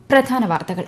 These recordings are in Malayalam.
പ്രധാന വാർത്തകൾ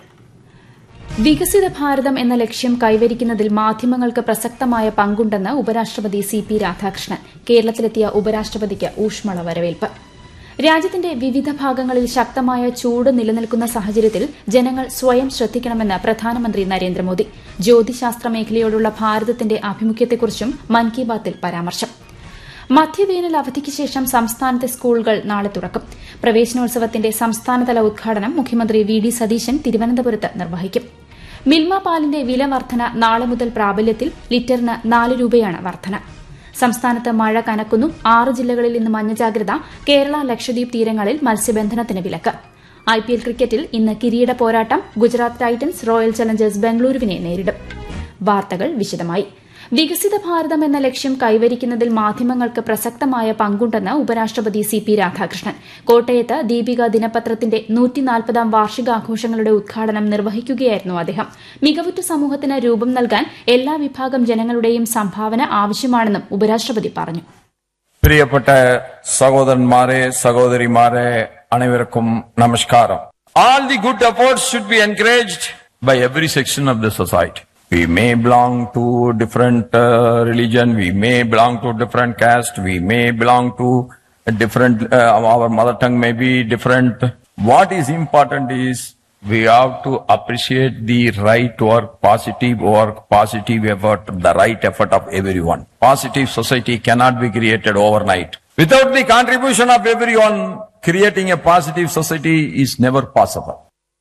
വികസിത ഭാരതം എന്ന ലക്ഷ്യം കൈവരിക്കുന്നതിൽ മാധ്യമങ്ങൾക്ക് പ്രസക്തമായ പങ്കുണ്ടെന്ന് ഉപരാഷ്ട്രപതി സി പി രാധാകൃഷ്ണൻ കേരളത്തിലെത്തിയ ഉപരാഷ്ട്രപതിക്ക് ഊഷ്മള വരവേൽപ്പ് രാജ്യത്തിന്റെ വിവിധ ഭാഗങ്ങളിൽ ശക്തമായ ചൂട് നിലനിൽക്കുന്ന സാഹചര്യത്തിൽ ജനങ്ങൾ സ്വയം ശ്രദ്ധിക്കണമെന്ന് പ്രധാനമന്ത്രി നരേന്ദ്രമോദി ജ്യോതിശാസ്ത്ര മേഖലയോടുള്ള ഭാരതത്തിന്റെ ആഭിമുഖ്യത്തെക്കുറിച്ചും മൻ കി ബാത്തിൽ പരാമർശം മധ്യവേനൽ അവധിക്ക് ശേഷം സംസ്ഥാനത്തെ സ്കൂളുകൾ നാളെ തുറക്കും പ്രവേശനോത്സവത്തിന്റെ സംസ്ഥാനതല ഉദ്ഘാടനം മുഖ്യമന്ത്രി വി ഡി സതീശൻ തിരുവനന്തപുരത്ത് നിർവഹിക്കും മിൽമ പാലിന്റെ വില വർധന നാളെ മുതൽ പ്രാബല്യത്തിൽ ലിറ്ററിന് നാല് രൂപയാണ് വർധന സംസ്ഥാനത്ത് മഴ കനക്കുന്നു ആറ് ജില്ലകളിൽ ഇന്ന് മഞ്ഞ ജാഗ്രത കേരള ലക്ഷദ്വീപ് തീരങ്ങളിൽ മത്സ്യബന്ധനത്തിന് വിലക്ക് ഐപിഎൽ ക്രിക്കറ്റിൽ ഇന്ന് കിരീട പോരാട്ടം ഗുജറാത്ത് ടൈറ്റൻസ് റോയൽ ചലഞ്ചേഴ്സ് ബംഗളൂരുവിനെ നേരിടും വാർത്തകൾ വിശദമായി വികസിത ഭാരതം എന്ന ലക്ഷ്യം കൈവരിക്കുന്നതിൽ മാധ്യമങ്ങൾക്ക് പ്രസക്തമായ പങ്കുണ്ടെന്ന് ഉപരാഷ്ട്രപതി സി പി രാധാകൃഷ്ണൻ കോട്ടയത്ത് ദീപിക ദിനപത്രത്തിന്റെ നൂറ്റിനാൽപ്പതാം വാർഷികാഘോഷങ്ങളുടെ ഉദ്ഘാടനം നിർവഹിക്കുകയായിരുന്നു അദ്ദേഹം മികവുറ്റ സമൂഹത്തിന് രൂപം നൽകാൻ എല്ലാ വിഭാഗം ജനങ്ങളുടെയും സംഭാവന ആവശ്യമാണെന്നും ഉപരാഷ്ട്രപതി പറഞ്ഞു പ്രിയപ്പെട്ട സഹോദരന്മാരെ സഹോദരിമാരെ അനേവർക്കും നമസ്കാരം All the good efforts should be encouraged by every section of the society. We may belong to different uh, religion, we may belong to different caste, we may belong to a different, uh, our mother tongue may be different. What is important is we have to appreciate the right work, positive work, positive effort, the right effort of everyone. Positive society cannot be created overnight. Without the contribution of everyone, creating a positive society is never possible.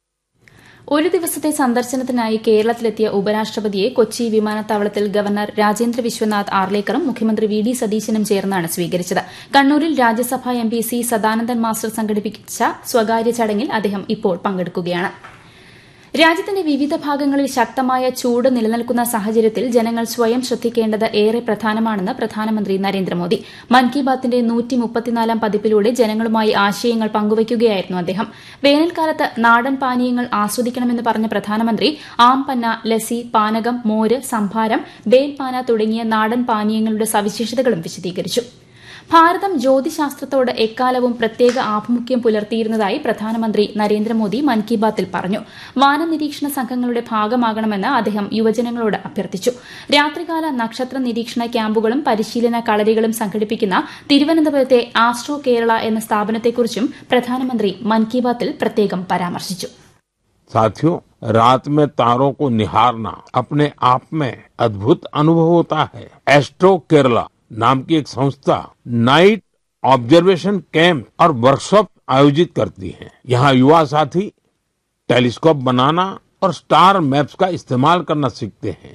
ഒരു ദിവസത്തെ സന്ദർശനത്തിനായി കേരളത്തിലെത്തിയ ഉപരാഷ്ട്രപതിയെ കൊച്ചി വിമാനത്താവളത്തിൽ ഗവർണർ രാജേന്ദ്ര വിശ്വനാഥ് ആർലേക്കറും മുഖ്യമന്ത്രി വി ഡി സതീശനും ചേർന്നാണ് സ്വീകരിച്ചത് കണ്ണൂരിൽ Rajya Sabha M P C Sadanandan master സംഘടിപ്പിച്ച സ്വകാര്യ ചടങ്ങിൽ അദ്ദേഹം ഇപ്പോൾ പങ്കെടുക്കുകയാണ് രാജ്യത്തിന്റെ വിവിധ ഭാഗങ്ങളിൽ ശക്തമായ ചൂട് നിലനിൽക്കുന്ന സാഹചര്യത്തിൽ ജനങ്ങൾ സ്വയം ശ്രദ്ധിക്കേണ്ടത് ഏറെ പ്രധാനമാണെന്ന് പ്രധാനമന്ത്രി നരേന്ദ്രമോദി മൻ കി ബാത്തിന്റെ നൂറ്റിമുപ്പത്തിനാലാം പതിപ്പിലൂടെ ജനങ്ങളുമായി ആശയങ്ങൾ പങ്കുവയ്ക്കുകയായിരുന്നു അദ്ദേഹം വേനൽക്കാലത്ത് നാടൻ പാനീയങ്ങൾ ആസ്വദിക്കണമെന്ന് പറഞ്ഞ പ്രധാനമന്ത്രി ആംപന്ന ലസി പാനകം മോര് സംഭാരം ബേൽപാന തുടങ്ങിയ നാടൻ പാനീയങ്ങളുടെ സവിശേഷതകളും വിശദീകരിച്ചു ഭാരതം ജ്യോതിശാസ്ത്രത്തോട് എക്കാലവും പ്രത്യേക ആഭിമുഖ്യം പുലർത്തിയിരുന്നതായി പ്രധാനമന്ത്രി നരേന്ദ്രമോദി മൻ കി ബാത്തിൽ പറഞ്ഞു വാനനിരീക്ഷണ സംഘങ്ങളുടെ ഭാഗമാകണമെന്ന് അദ്ദേഹം യുവജനങ്ങളോട് അഭ്യർത്ഥിച്ചു രാത്രികാല നക്ഷത്ര നിരീക്ഷണ ക്യാമ്പുകളും പരിശീലന കളരികളും സംഘടിപ്പിക്കുന്ന തിരുവനന്തപുരത്തെ ആസ്ട്രോ കേരള എന്ന സ്ഥാപനത്തെക്കുറിച്ചും പ്രധാനമന്ത്രി മൻ കി ബാത്തിൽ പ്രത്യേകം പരാമർശിച്ചു साथियों रात में तारों को निहारना अपने आप में अद्भुत अनुभव होता है एस्ट्रो केरला नाम की एक संस्था नाइट ऑब्जर्वेशन कैंप और वर्कशॉप आयोजित करती है यहाँ युवा साथी टेलीस्कोप बनाना और स्टार मैप्स का इस्तेमाल करना सीखते हैं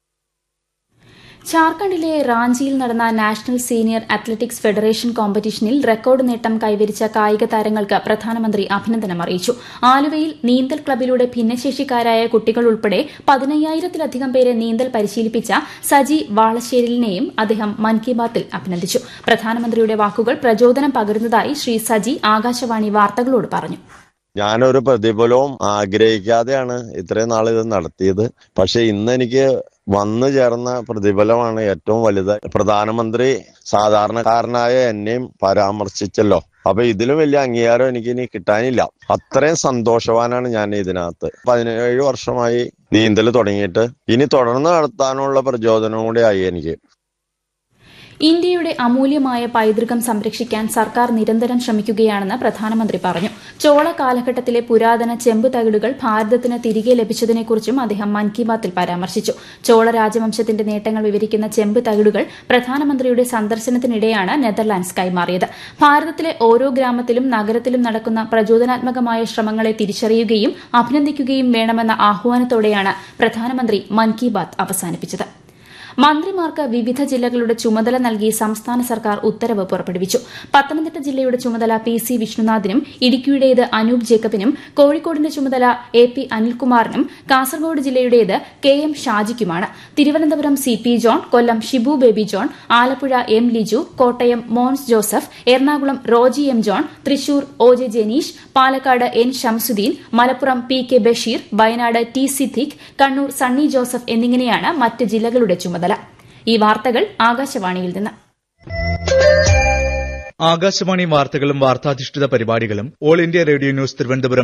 ഝാർഖണ്ഡിലെ റാഞ്ചിയിൽ നടന്ന നാഷണൽ സീനിയർ അത്ലറ്റിക്സ് ഫെഡറേഷൻ കോമ്പറ്റീഷനിൽ റെക്കോർഡ് നേട്ടം കൈവരിച്ച കായിക താരങ്ങൾക്ക് പ്രധാനമന്ത്രി അഭിനന്ദനം അറിയിച്ചു ആലുവയിൽ നീന്തൽ ക്ലബിലൂടെ ഭിന്നശേഷിക്കാരായ കുട്ടികൾ ഉൾപ്പെടെ പതിനയ്യായിരത്തിലധികം പേരെ നീന്തൽ പരിശീലിപ്പിച്ച സജി വാളശ്ശേരിലിനെയും അദ്ദേഹം മൻ കി ബാത്തിൽ അഭിനന്ദിച്ചു പ്രധാനമന്ത്രിയുടെ വാക്കുകൾ പ്രചോദനം പകരുന്നതായി ശ്രീ സജി ആകാശവാണി വാർത്തകളോട് പറഞ്ഞു ഞാനൊരു പ്രതിഫലവും ആഗ്രഹിക്കാതെയാണ് ഇത്രയും നാൾ ഇത് നടത്തിയത് പക്ഷെ ഇന്ന് എനിക്ക് വന്നു ചേർന്ന പ്രതിഫലമാണ് ഏറ്റവും വലുത് പ്രധാനമന്ത്രി സാധാരണക്കാരനായ എന്നെയും പരാമർശിച്ചല്ലോ അപ്പൊ ഇതിലും വലിയ അംഗീകാരം എനിക്ക് ഇനി കിട്ടാനില്ല അത്രയും സന്തോഷവാനാണ് ഞാൻ ഇതിനകത്ത് പതിനേഴ് വർഷമായി നീന്തൽ തുടങ്ങിയിട്ട് ഇനി തുടർന്ന് നടത്താനുള്ള പ്രചോദനം കൂടി ആയി എനിക്ക് ഇന്ത്യയുടെ അമൂല്യമായ പൈതൃകം സംരക്ഷിക്കാൻ സർക്കാർ നിരന്തരം ശ്രമിക്കുകയാണെന്ന് പ്രധാനമന്ത്രി പറഞ്ഞു ചോള കാലഘട്ടത്തിലെ പുരാതന ചെമ്പ് തകിടുകൾ ഭാരതത്തിന് തിരികെ ലഭിച്ചതിനെക്കുറിച്ചും അദ്ദേഹം മൻ കി ബാത്തിൽ പരാമർശിച്ചു ചോള രാജവംശത്തിന്റെ നേട്ടങ്ങൾ വിവരിക്കുന്ന ചെമ്പ് തകിടുകൾ പ്രധാനമന്ത്രിയുടെ സന്ദർശനത്തിനിടെയാണ് നെതർലാൻഡ്സ് കൈമാറിയത് ഭാരതത്തിലെ ഓരോ ഗ്രാമത്തിലും നഗരത്തിലും നടക്കുന്ന പ്രചോദനാത്മകമായ ശ്രമങ്ങളെ തിരിച്ചറിയുകയും അഭിനന്ദിക്കുകയും വേണമെന്ന ആഹ്വാനത്തോടെയാണ് പ്രധാനമന്ത്രി മൻ കി ബാത്ത് അവസാനിപ്പിച്ചത് മന്ത്രിമാർക്ക് വിവിധ ജില്ലകളുടെ ചുമതല നൽകി സംസ്ഥാന സർക്കാർ ഉത്തരവ് പുറപ്പെടുവിച്ചു പത്തനംതിട്ട ജില്ലയുടെ ചുമതല പി സി വിഷ്ണുനാഥിനും ഇടുക്കിയുടേത് അനൂപ് ജേക്കബിനും കോഴിക്കോടിന്റെ ചുമതല എ പി അനിൽകുമാറിനും കാസർഗോഡ് ജില്ലയുടേത് കെ എം ഷാജിക്കുമാണ് Thiruvananthapuram C P John Kollam Shibu Baby John Alappuzha M Liju Kottayam Mons Joseph Ernakulam Roji M John Thrissur O J Janeesh Palakkad N Shamsuddin Malappuram P K Basheer Wayanad T Siddique Kannur Sunny Joseph എന്നിങ്ങനെയാണ് മറ്റ് ജില്ലകളുടെ ചുമതല ഈ വാർത്തകൾ ആകാശവാണിയിൽ നിന്ന് ആകാശവാണി വാർത്തകളും വാർത്താധിഷ്ഠിത പരിപാടികളും all India radio news Thiruvananthapuram